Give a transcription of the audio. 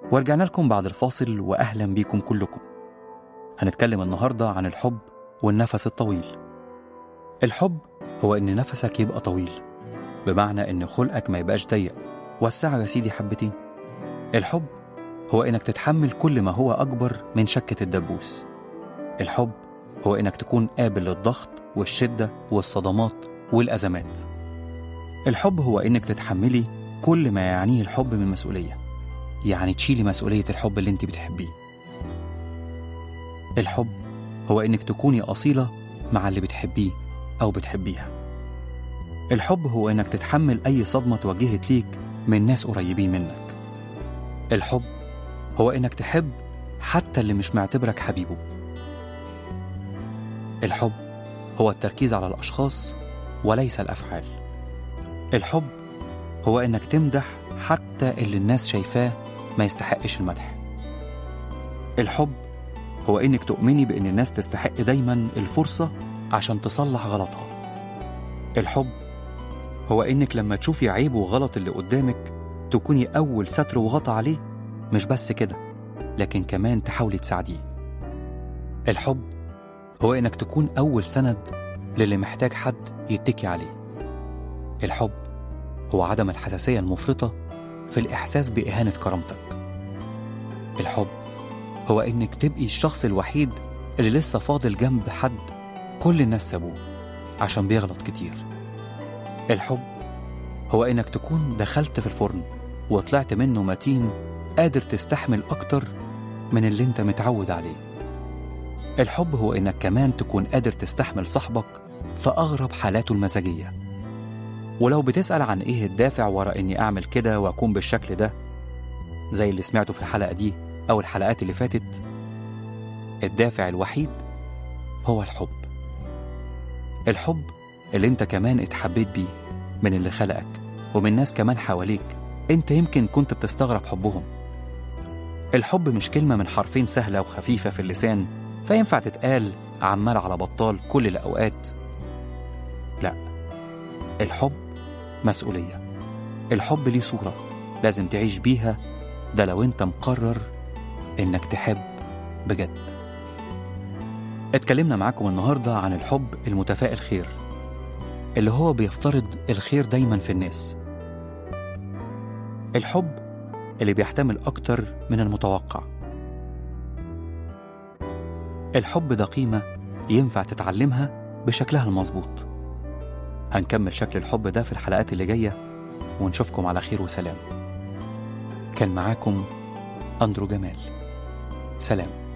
ورجعنا لكم بعد الفاصل وأهلا بيكم كلكم هنتكلم النهاردة عن الحب والنفس الطويل الحب هو إن نفسك يبقى طويل بمعنى إن خلقك ما يبقاش ضيق وسعه يا سيدي حبتين الحب هو إنك تتحمل كل ما هو أكبر من شكة الدبوس الحب هو إنك تكون قابل للضغط والشدة والصدمات والأزمات الحب هو إنك تتحملي كل ما يعنيه الحب من مسؤولية يعني تشيلي مسؤولية الحب اللي انت بتحبيه الحب هو إنك تكوني أصيلة مع اللي بتحبيه أو بتحبيها الحب هو إنك تتحمل أي صدمة تواجهت ليك من ناس قريبين منك الحب هو إنك تحب حتى اللي مش معتبرك حبيبه الحب هو التركيز على الأشخاص وليس الأفعال الحب هو إنك تمدح حتى اللي الناس شايفاه ما يستحقش المدح الحب هو إنك تؤمني بإن الناس تستحق دايما الفرصة عشان تصلح غلطها الحب هو إنك لما تشوفي عيب وغلط اللي قدامك تكوني أول ستر وغطى عليه مش بس كده لكن كمان تحاولي تساعديه الحب هو إنك تكون أول سند للي محتاج حد يتكي عليه الحب هو عدم الحساسية المفرطة في الإحساس بإهانة كرامتك الحب هو إنك تبقي الشخص الوحيد اللي لسه فاضل جنب حد كل الناس سابوه عشان بيغلط كتير الحب هو إنك تكون دخلت في الفرن وطلعت منه متين قادر تستحمل أكتر من اللي أنت متعود عليه الحب هو إنك كمان تكون قادر تستحمل صاحبك في أغرب حالاته المزاجية ولو بتسأل عن إيه الدافع ورا إني أعمل كده وأكون بالشكل ده زي اللي سمعته في الحلقة دي أو الحلقات اللي فاتت الدافع الوحيد هو الحب الحب اللي انت كمان اتحبيت بيه من اللي خلقك ومن ناس كمان حواليك انت يمكن كنت بتستغرب حبهم الحب مش كلمة من حرفين سهلة وخفيفة في اللسان فينفع تتقال عمال على بطال كل الأوقات لا الحب مسؤولية الحب ليه صورة لازم تعيش بيها ده لو انت مقرر انك تحب بجد اتكلمنا معاكم النهاردة عن الحب المتفائل خير اللي هو بيفترض الخير دايما في الناس الحب اللي بيحتمل أكتر من المتوقع الحب ده قيمة ينفع تتعلمها بشكلها المظبوط هنكمل شكل الحب ده في الحلقات اللي جاية ونشوفكم على خير وسلام كان معاكم أندرو جمال سلام